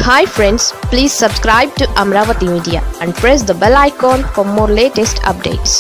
hi friends please subscribe to Amaravati media and press the bell icon for more latest updates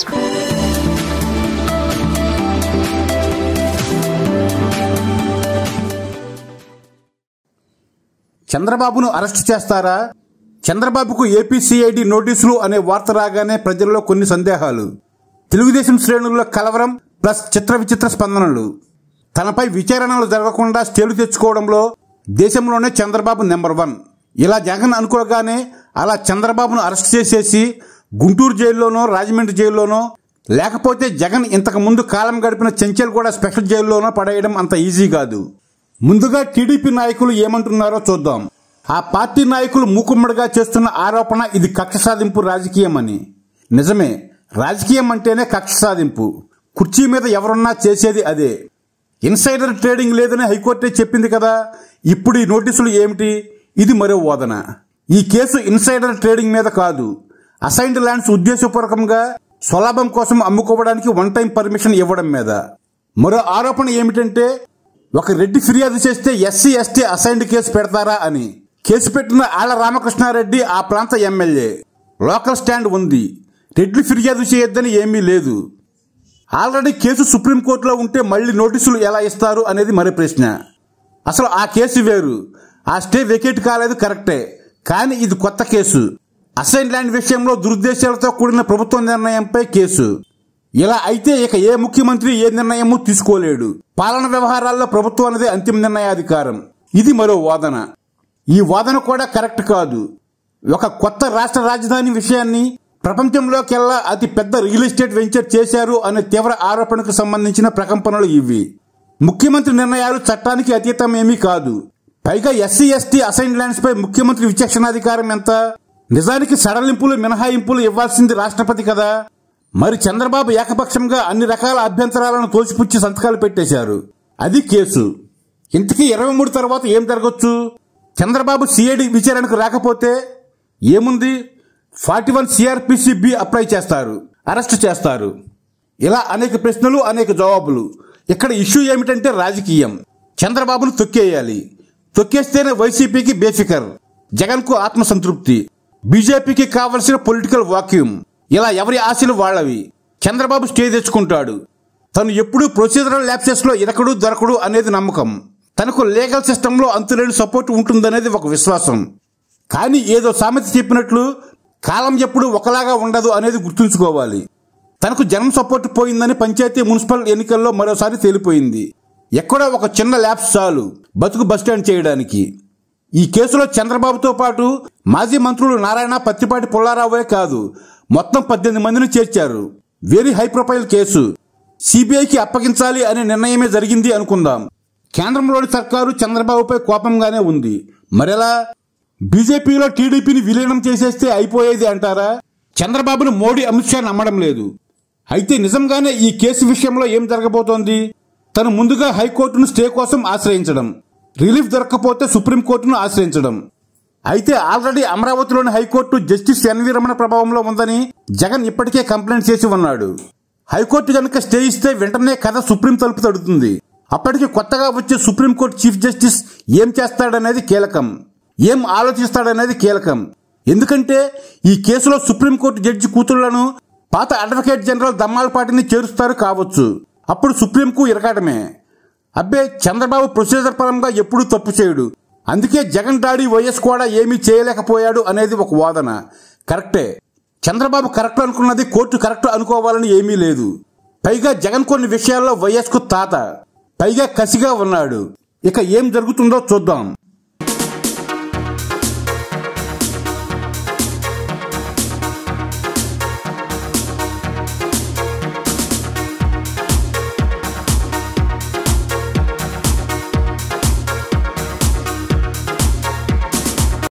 చంద్రబాబును arrest చేస్తారా చంద్రబాబుకు ఏపీసీఐడి నోటీసులు అనే వార్త రాగానే ప్రజల్లో కొన్ని సందేహాలు తెలుగుదేశం శ్రేణుల్లో కలవరం ప్లస్ చిత్ర విచిత్ర స్పందనలు తనపై విచారణలు జరగకుండా స్టేలు తెచ్చుకోవడంలో దేశంలోనే చంద్రబాబు నెంబర్ వన్ ఇలా జగన్ అనుకోగానే అలా చంద్రబాబును అరెస్ట్ చేసేసి గుంటూరు జైల్లోనో రాజమండ్రి జైల్లోనో లేకపోతే జగన్ ఇంతకు ముందు కాలం గడిపిన చెంచల్గూడ స్పెషల్ జైల్లోనో పడేయడం అంత ఈజీ కాదు ముందుగా టీడీపీ నాయకులు ఏమంటున్నారో చూద్దాం ఆ పార్టీ నాయకులు మూకుమ్మడిగా చేస్తున్న ఆరోపణ ఇది కక్ష సాధింపు రాజకీయం అని నిజమే రాజకీయం అంటేనే కక్ష సాధింపు కుర్చీ మీద ఎవరున్నా చేసేది అదే ఇన్సైడర్ ట్రేడింగ్ లేదని హైకోర్టే చెప్పింది కదా ఇప్పుడు ఈ నోటీసులు ఏమిటి ఇది మరో వాదన ఈ కేసు ఇన్సైడర్ ట్రేడింగ్ మీద కాదు అసైన్డ్ ల్యాండ్స్ ఉద్దేశపూర్వకంగా స్వలాభం కోసం అమ్ముకోవడానికి వన్ టైం పర్మిషన్ ఇవ్వడం మీద మరో ఆరోపణ ఏమిటంటే ఒక రెడ్డి ఫిర్యాదు చేస్తే ఎస్సీ ఎస్టీ అసైన్డ్ కేసు పెడతారా అని కేసు పెట్టిన ఆళ్ల రామకృష్ణారెడ్డి ఆ ప్రాంత ఎమ్మెల్యే లోకల్ స్టాండ్ ఉంది రెడ్డి ఫిర్యాదు చేయొద్దని ఏమీ లేదు ఆల్రెడీ కేసు సుప్రీంకోర్టులో ఉంటే మళ్ళీ నోటీసులు ఎలా ఇస్తారు అనేది మరి ప్రశ్న అసలు ఆ కేసు వేరు ఆ స్టే వెకేట్ కాలేదు కరెక్టే కానీ ఇది కొత్త కేసు అసైన్ ల్యాండ్ విషయంలో దురుద్దేశాలతో కూడిన ప్రభుత్వ నిర్ణయంపై కేసు ఇలా అయితే ఇక ఏ ముఖ్యమంత్రి ఏ నిర్ణయము తీసుకోలేడు పాలన వ్యవహారాల్లో ప్రభుత్వం అనేది అంతిమ నిర్ణయాధికారం ఇది మరో వాదన ఈ వాదన కూడా కరెక్ట్ కాదు ఒక కొత్త రాష్ట్ర రాజధాని విషయాన్ని ప్రపంచంలోకెల్లా అతి పెద్ద రియల్ ఎస్టేట్ వెంచర్ చేశారు అనే తీవ్ర ఆరోపణకు సంబంధించిన ప్రకంపనలు ఇవి ముఖ్యమంత్రి నిర్ణయాలు చట్టానికి అతీతం ఏమీ కాదు పైగా ఎస్సీ ఎస్టీ అసైన్ ల్యాండ్స్ పై ముఖ్యమంత్రి విచక్షణాధికారం ఎంత నిజానికి సడలింపులు మినహాయింపులు ఇవ్వాల్సింది రాష్ట్రపతి కదా మరి చంద్రబాబు ఏకపక్షంగా అన్ని రకాల అభ్యంతరాలను తోసిపుచ్చి సంతకాలు పెట్టేశారు అది కేసు ఇంతకీ ఇరవై మూడు తర్వాత ఏం జరగచ్చు చంద్రబాబు సిఐడి విచారణకు రాకపోతే ఏముంది forty one CrPC B apply చేస్తారు అరెస్ట్ చేస్తారు ఇలా అనేక ప్రశ్నలు అనేక జవాబులు ఇక్కడ ఇష్యూ ఏమిటంటే రాజకీయం చంద్రబాబును తొక్కేయాలి తొక్కేస్తేనే వైసీపీకి బేఫికర్ జగన్కు ఆత్మసంతృప్తి బీజేపీకి కావలసిన పొలిటికల్ వాక్యూమ్ ఇలా ఎవరి ఆశలు వాళ్ళవి చంద్రబాబు స్టే తెచ్చుకుంటాడు తను ఎప్పుడూ ప్రొసీజరల్ ల్యాప్సెస్ లో ఇరకడు దొరకడు అనేది నమ్మకం తనకు లీగల్ సిస్టంలో అంతులేని సపోర్ట్ ఉంటుందనేది ఒక విశ్వాసం కానీ ఏదో సామెత చెప్పినట్లు కాలం ఎప్పుడు ఒకలాగా ఉండదు అనేది గుర్తుంచుకోవాలి తనకు జనం సపోర్ట్ పోయిందని పంచాయతీ మున్సిపల్ ఎన్నికల్లో మరోసారి తేలిపోయింది ఎక్కడో ఒక చిన్న ల్యాబ్స్ చాలు బతుకు బస్టాండ్ చేయడానికి ఈ కేసులో చంద్రబాబుతో పాటు మాజీ మంత్రులు నారాయణ పత్తిపాటి పుల్లారావుే కాదు మొత్తం పద్దెనిమిది మందిని చేర్చారు వెరీ హై ప్రొఫైల్ కేసు సిబిఐకి అప్పగించాలి అనే నిర్ణయమే జరిగింది అనుకుందాం కేంద్రంలోని సర్కారు చంద్రబాబుపై కోపంగానే ఉంది మరెలా బీజేపీలో టీడీపీని విలీనం చేసేస్తే అయిపోయేది అంటారా చంద్రబాబును మోడీ అమిత్ షా నమ్మడం లేదు అయితే నిజంగానే ఈ కేసు విషయంలో ఏం జరగబోతోంది తను ముందుగా హైకోర్టును స్టే కోసం ఆశ్రయించడం రిలీఫ్ దొరక్కపోతే సుప్రీంకోర్టును ఆశ్రయించడం అయితే ఆల్రెడీ అమరావతిలోని హైకోర్టు జస్టిస్ ఎన్వి రమణ ప్రభావంలో ఉందని జగన్ ఇప్పటికే కంప్లైంట్ చేసి ఉన్నాడు హైకోర్టు కనుక స్టే ఇస్తే వెంటనే కథ సుప్రీం తలుపు తడుతుంది అప్పటికి కొత్తగా వచ్చే సుప్రీంకోర్టు చీఫ్ జస్టిస్ ఏం చేస్తాడనేది కీలకం ఏం ఆలోచిస్తాడనేది కీలకం ఎందుకంటే ఈ కేసులో సుప్రీంకోర్టు జడ్జి కూతుళ్లను పాత అడ్వకేట్ జనరల్ దమ్మాలపాటిని చేరుస్తారు కావచ్చు అప్పుడు సుప్రీంకు ఇరకాటమే అబ్బే చంద్రబాబు ప్రొసీజర్ పరంగా ఎప్పుడూ తప్పు చేయడు అందుకే జగన్ డాడీ వైఎస్ కూడా ఏమీ చేయలేకపోయాడు అనేది ఒక వాదన కరెక్టే చంద్రబాబు కరెక్ట్ అనుకున్నది కోర్టు కరెక్ట్ అనుకోవాలని ఏమీ లేదు పైగా జగన్ కొన్ని విషయాల్లో వైఎస్ కు తాత పైగా కసిగా ఉన్నాడు ఇక ఏం జరుగుతుందో చూద్దాం